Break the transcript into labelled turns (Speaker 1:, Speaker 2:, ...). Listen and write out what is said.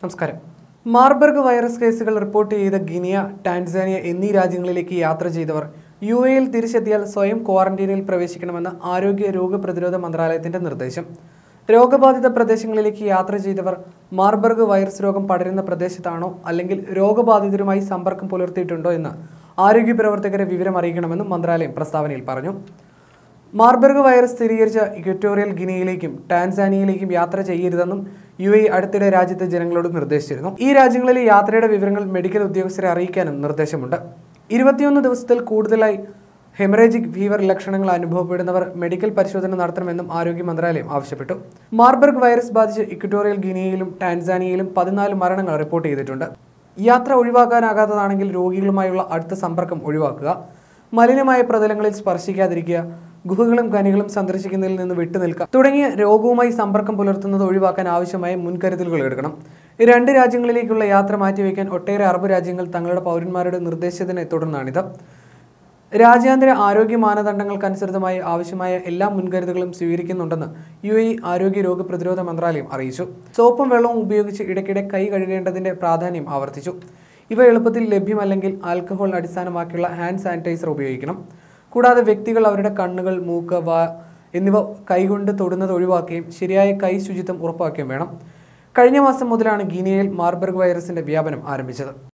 Speaker 1: നമസ്കാരം Marburg virus കേസുകൾ report ചെയ്ത ഗിനിയ ടാൻസാനിയ എന്നീ രാജ്യങ്ങളിലേക്ക് യാത്ര ചെയ്തവർ യു എയിൽ തിരിച്ചെത്തിയാൽ സ്വയം ക്വാറന്റീനിൽ പ്രവേശിക്കണമെന്ന് ആരോഗ്യ രോഗപ്രതിരോധ മന്ത്രാലയത്തിന്റെ നിർദ്ദേശം രോഗബാധിത പ്രദേശങ്ങളിലേക്ക് യാത്ര ചെയ്തവർ മാർബർഗ് വൈറസ് രോഗം പടരുന്ന പ്രദേശത്താണോ അല്ലെങ്കിൽ രോഗബാധിതരുമായി സമ്പർക്കം പുലർത്തിയിട്ടുണ്ടോ എന്ന് ആരോഗ്യ പ്രവർത്തകരെ വിവരം അറിയിക്കണമെന്നും മന്ത്രാലയം പ്രസ്താവനയിൽ പറഞ്ഞു മാർബർഗ് വൈറസ് സ്ഥിരീകരിച്ച ഇക്വറ്റോറിയൽ ഗിനിയിലേക്കും ടാൻസാനിയയിലേക്കും യാത്ര ചെയ്യരുതെന്നും യു എ അടുത്തിടെ രാജ്യത്തെ ജനങ്ങളോട് നിർദ്ദേശിച്ചിരുന്നു ഈ രാജ്യങ്ങളിലെ യാത്രയുടെ വിവരങ്ങൾ മെഡിക്കൽ ഉദ്യോഗസ്ഥരെ അറിയിക്കാനും നിർദ്ദേശമുണ്ട് ഇരുപത്തിയൊന്ന് ദിവസത്തിൽ കൂടുതലായി ഹെമറേജിക് ഫീവർ ലക്ഷണങ്ങൾ അനുഭവപ്പെടുന്നവർ മെഡിക്കൽ പരിശോധന നടത്തണമെന്നും ആരോഗ്യ മന്ത്രാലയം ആവശ്യപ്പെട്ടു മാർബർഗ് വൈറസ് ബാധിച്ച് ഇക്വറ്റോറിയൽ ഗിനിയയിലും ടാൻസാനിയയിലും പതിനാല് മരണങ്ങൾ റിപ്പോർട്ട് ചെയ്തിട്ടുണ്ട് യാത്ര ഒഴിവാക്കാനാകാത്തതാണെങ്കിൽ രോഗികളുമായുള്ള അടുത്ത സമ്പർക്കം ഒഴിവാക്കുക മലിനമായ പ്രതലങ്ങളിൽ സ്പർശിക്കാതിരിക്കുക ഗുഹകളും ഖനികളും സന്ദർശിക്കുന്നതിൽ നിന്ന് വിട്ടുനിൽക്കുക തുടങ്ങിയ രോഗവുമായി സമ്പർക്കം പുലർത്തുന്നത് ഒഴിവാക്കാൻ ആവശ്യമായ മുൻകരുതലുകൾ എടുക്കണം ഈ രണ്ട് രാജ്യങ്ങളിലേക്കുള്ള യാത്ര മാറ്റിവെക്കാൻ ഒട്ടേറെ അറബ് രാജ്യങ്ങൾ തങ്ങളുടെ പൗരന്മാരുടെ നിർദ്ദേശത്തിനെ തുടർന്നാണിത് രാജ്യാന്തര ആരോഗ്യ മാനദണ്ഡങ്ങൾക്കനുസൃതമായി ആവശ്യമായ എല്ലാ മുൻകരുതലുകളും സ്വീകരിക്കുന്നുണ്ടെന്ന് യു എ ആരോഗ്യ രോഗ പ്രതിരോധ മന്ത്രാലയം അറിയിച്ചു സോപ്പും വെള്ളവും ഉപയോഗിച്ച് ഇടയ്ക്കിടെ കൈ കഴുകേണ്ടതിന്റെ പ്രാധാന്യം ആവർത്തിച്ചു ഇവ എളുപ്പത്തിൽ ലഭ്യമല്ലെങ്കിൽ ആൽക്കഹോൾ അടിസ്ഥാനമാക്കിയുള്ള ഹാൻഡ് സാനിറ്റൈസർ ഉപയോഗിക്കണം കൂടാതെ വ്യക്തികൾ അവരുടെ കണ്ണുകൾ മൂക്ക് വാ എന്നിവ കൈകൊണ്ട് തൊടുന്നത് ഒഴിവാക്കുകയും ശരിയായ കൈ ശുചിത്വം ഉറപ്പാക്കുകയും വേണം കഴിഞ്ഞ മാസം മുതലാണ് ഗിനിയയിൽ മാർബർഗ് വൈറസിന്റെ വ്യാപനം ആരംഭിച്ചത്